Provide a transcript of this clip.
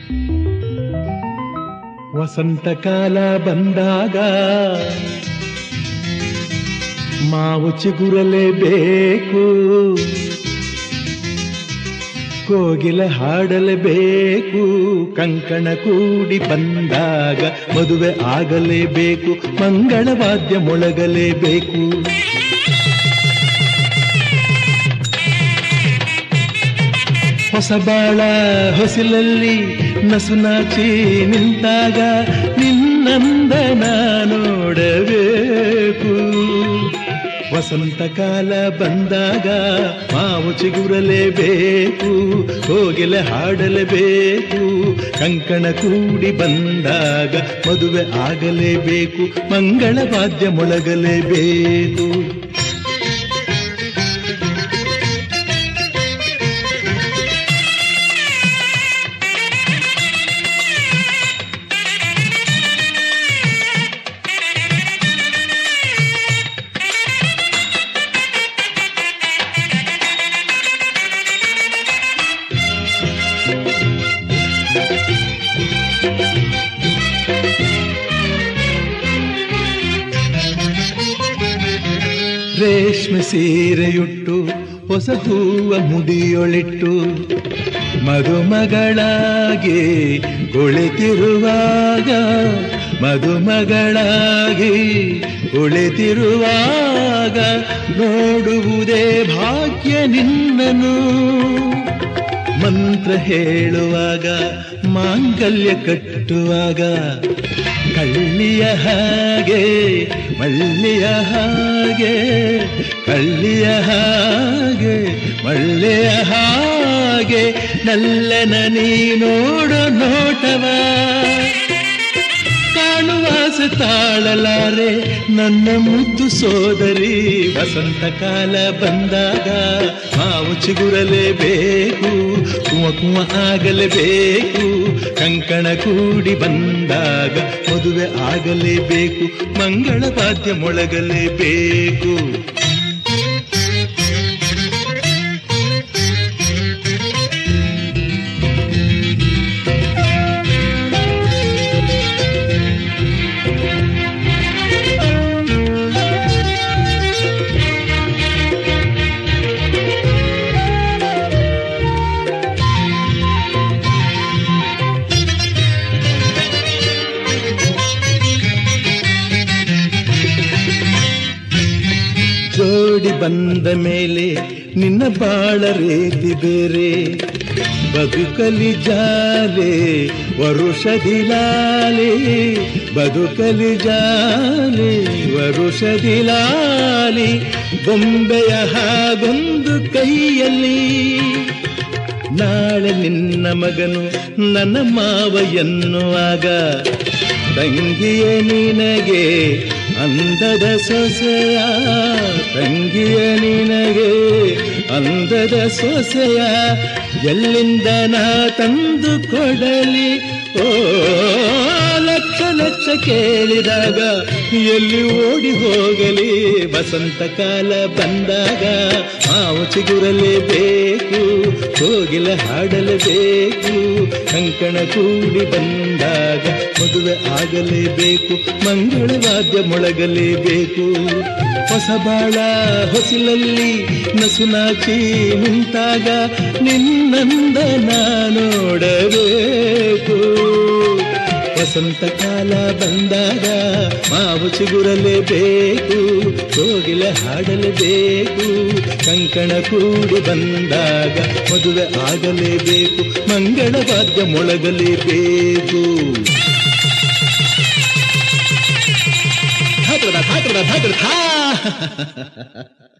ವಸಂತಕಾಲ ಬಂದಾಗ ಮಾವು ಚಿಗುರಲೇಬೇಕು ಕೋಗಿಲೆ ಹಾಡಲೇಬೇಕು ಕಂಕಣ ಕೂಡಿ ಬಂದಾಗ ಮದುವೆ ಆಗಲೇಬೇಕು ಮಂಗಳವಾದ್ಯ ಮೊಳಗಲೇಬೇಕು ಹೊಸ ಬಾಳ ಹೊಸಿಲಲ್ಲಿ ನಸುನಾಚಿ ನಿಂತಾಗ ನಿನ್ನಂದನ ನೋಡಬೇಕು ವಸಂತ ಕಾಲ ಬಂದಾಗ ಮಾವು ಚಿಗುರಲೇಬೇಕು ಹೋಗಿಲೆ ಹಾಡಲೇಬೇಕು ಕಂಕಣ ಕೂಡಿ ಬಂದಾಗ ಮದುವೆ ಆಗಲೇಬೇಕು ಮಂಗಳ ವಾದ್ಯ ಮೊಳಗಲೇಬೇಕು ರೇಷ್ಮೆ ಸೀರೆಯುಟ್ಟು ಹೊಸ ಹೂವ ಮುಡಿಯೊಳಿಟ್ಟು ಮದುಮಗಳಾಗಿ ಕುಳಿತಿರುವಾಗ ಮದುಮಗಳಾಗಿ ಕುಳಿತಿರುವಾಗ ನೋಡುವುದೇ ಭಾಗ್ಯ ನಿನ್ನನು ಮಂತ್ರ ಹೇಳುವಾಗ ಮಾಂಗಲ್ಯ ಕಟ್ಟುವಾಗ ಕಳ್ಳಿಯ ಹಾಗೆ ಮಳ್ಳಿಯ ಹಾಗೆ ಕಳ್ಳಿಯ ಹಾಗೆ ಮಳ್ಳೆಯ ಹಾಗೆ ನಲ್ಲನ ನೀ ನೋಡು ನೋಟವ ಕಾಣುವಾಸ ತಾಳಲಾರೆ ನನ್ನ ಮುದ್ದು ಸೋದರಿ ವಸಂತ ಕಾಲ ಬಂದಾಗ ಮಾವು ಚಿಗುರಲೇಬೇಕು ಕುವ ಕುವ ಆಗಲೇಬೇಕು ಕಂಕಣ ಕೂಡಿ ಬಂದಾಗ ಮದುವೆ ಆಗಲೇಬೇಕು ಮಂಗಳ ವಾದ್ಯ ಮೊಳಗಲೇಬೇಕು ಜೋಡಿ ಬಂದ ಮೇಲೆ ನಿನ್ನ ಬಾಳ ರೀತಿ ಬೇರೆ ಬದುಕಲಿ ಜಾಲೆ ವರುಷದಿಲಾಲೆ ಬದುಕಲಿ ಜಾಲೆ ವರುಷದಿಲಾಲಿ ಬೊಂಬೆಯ ಹಾಗೊಂದು ಕೈಯಲ್ಲಿ ನಾಳೆ ನಿನ್ನ ಮಗನು ನನ್ನ ಮಾವ ಎನ್ನುವಾಗ ತಂಗಿಯ ನಿನಗೆ ಅಂದದ ಸೊಸೆಯ ತಂಗಿಯ ನಿನಗೆ ಅಂದದ ಸೊಸೆಯ ಎಲ್ಲಿಂದ ನಾ ತಂದು ಕೊಡಲಿ ಓ ಲಕ್ಷ ಲಕ್ಷ ಕೇಳಿದಾಗ ಎಲ್ಲಿ ಓಡಿ ಹೋಗಲಿ ವಸಂತ ಕಾಲ ಬಂದಾಗ ಮಾವು ಚಿಗುರಲೇಬೇಕು ಕೋಗಿಲ ಹಾಡಲೇಬೇಕು ಕಂಕಣ ಕೂಡಿ ಬಂದಾಗ ಮದುವೆ ಆಗಲೇಬೇಕು ಮಂಗಳವಾದ್ಯ ಮೊಳಗಲೇಬೇಕು ಹೊಸ ಬಾಳ ಹೊಸಿಲಲ್ಲಿ ನಸುನಾಚಿ ನಿಂತಾಗ ನಿನ್ನಂದನ ನೋಡಬೇಕು ವಸಂತ ಕಾಲ ಬಂದಾಗ ಮಾವು ಚಿಗುರಲೇಬೇಕು ಕೋಗಿಲ ಹಾಡಲೇಬೇಕು ಕಂಕಣ ಕೂಡಿ ಬಂದಾಗ ಮದುವೆ ಆಗಲೇಬೇಕು ಮಂಗಳ ವಾದ್ಯ ಮೊಳಗಲೇಬೇಕು ಧಾಕಡ ಧಾಕಡ ಧಾಕಡ ಧಾ